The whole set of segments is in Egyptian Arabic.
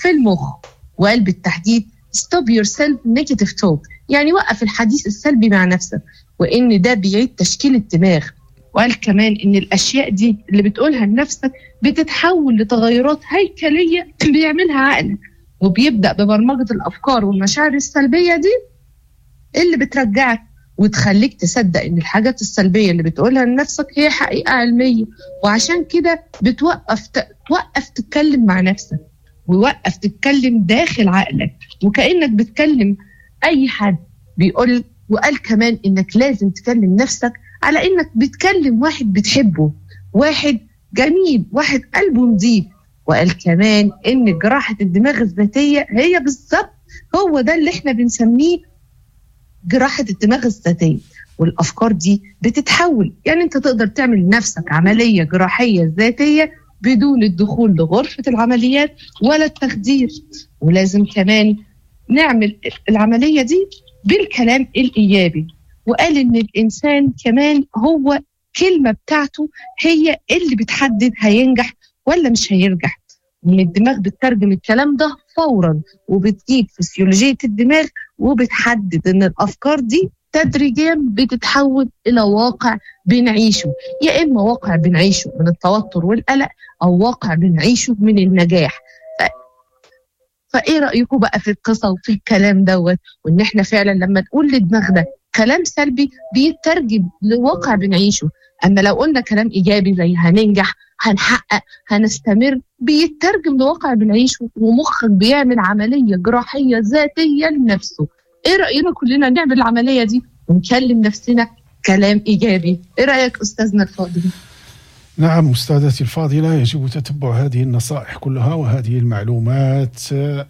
في المخ وقال بالتحديد stop yourself negative talk يعني وقف الحديث السلبي مع نفسك وإن ده بيعيد تشكيل الدماغ وقال كمان إن الأشياء دي اللي بتقولها لنفسك بتتحول لتغيرات هيكلية بيعملها عقلك وبيبدأ ببرمجة الأفكار والمشاعر السلبية دي اللي بترجعك وتخليك تصدق ان الحاجات السلبيه اللي بتقولها لنفسك هي حقيقه علميه وعشان كده بتوقف توقف تتكلم مع نفسك ووقف تتكلم داخل عقلك وكانك بتكلم اي حد بيقول وقال كمان انك لازم تكلم نفسك على انك بتكلم واحد بتحبه واحد جميل واحد قلبه نظيف وقال كمان ان جراحه الدماغ الذاتيه هي بالظبط هو ده اللي احنا بنسميه جراحه الدماغ الذاتيه والافكار دي بتتحول يعني انت تقدر تعمل لنفسك عمليه جراحيه ذاتيه بدون الدخول لغرفه العمليات ولا التخدير ولازم كمان نعمل العمليه دي بالكلام الايجابي وقال ان الانسان كمان هو كلمه بتاعته هي اللي بتحدد هينجح ولا مش هينجح ان الدماغ بتترجم الكلام ده فورا وبتجيب فسيولوجيه الدماغ وبتحدد ان الافكار دي تدريجيا بتتحول الى واقع بنعيشه يا اما واقع بنعيشه من التوتر والقلق او واقع بنعيشه من النجاح ف... فايه رايكم بقى في القصه وفي الكلام دوت وان احنا فعلا لما نقول لدماغنا كلام سلبي بيترجم لواقع بنعيشه اما لو قلنا كلام ايجابي زي هننجح هنحقق هنستمر بيترجم لواقع بنعيشه ومخك بيعمل عمليه جراحيه ذاتيه لنفسه ايه راينا كلنا نعمل العمليه دي ونكلم نفسنا كلام ايجابي ايه رايك استاذنا الفاضل نعم استاذتي الفاضله يجب تتبع هذه النصائح كلها وهذه المعلومات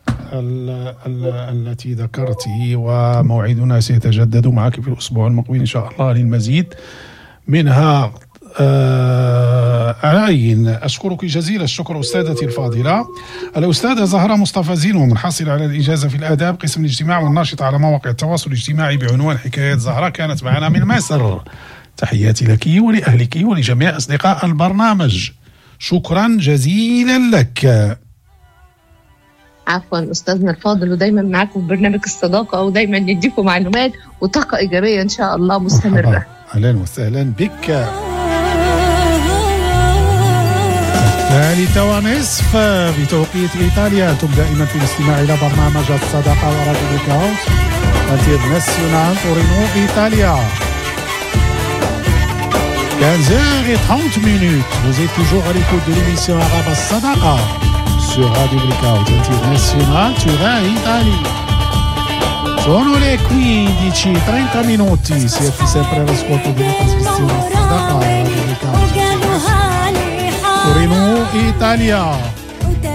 التي ذكرت وموعدنا سيتجدد معك في الاسبوع المقبل ان شاء الله للمزيد منها آه أعين أشكرك جزيل الشكر أستاذتي الفاضلة الأستاذة زهرة مصطفى زين ومنحصلة على الإجازة في الآداب قسم الاجتماع والناشطة على مواقع التواصل الاجتماعي بعنوان حكايات زهرة كانت معنا من مصر تحياتي لك ولأهلك ولجميع أصدقاء البرنامج شكرا جزيلا لك عفوا استاذنا الفاضل ودايما معاكم في برنامج الصداقه ودايما نديكم معلومات وطاقه ايجابيه ان شاء الله مستمره اهلا وسهلا بك الثالثة ونصف بتوقيت إيطاليا أنتم دائما في الاستماع إلى برنامج الصداقة وراديو بيكاوت انترناسيونال تورينو إيطاليا 15h30 minutes. Vous êtes toujours à l'écoute de l'émission Arabe Sadaqa sur Radio Blackout International Turin Italia. Sono le 15.30 minuti, siete sempre all'ascolto della trasmissione Sadaqa Radio Blackout Torino Italia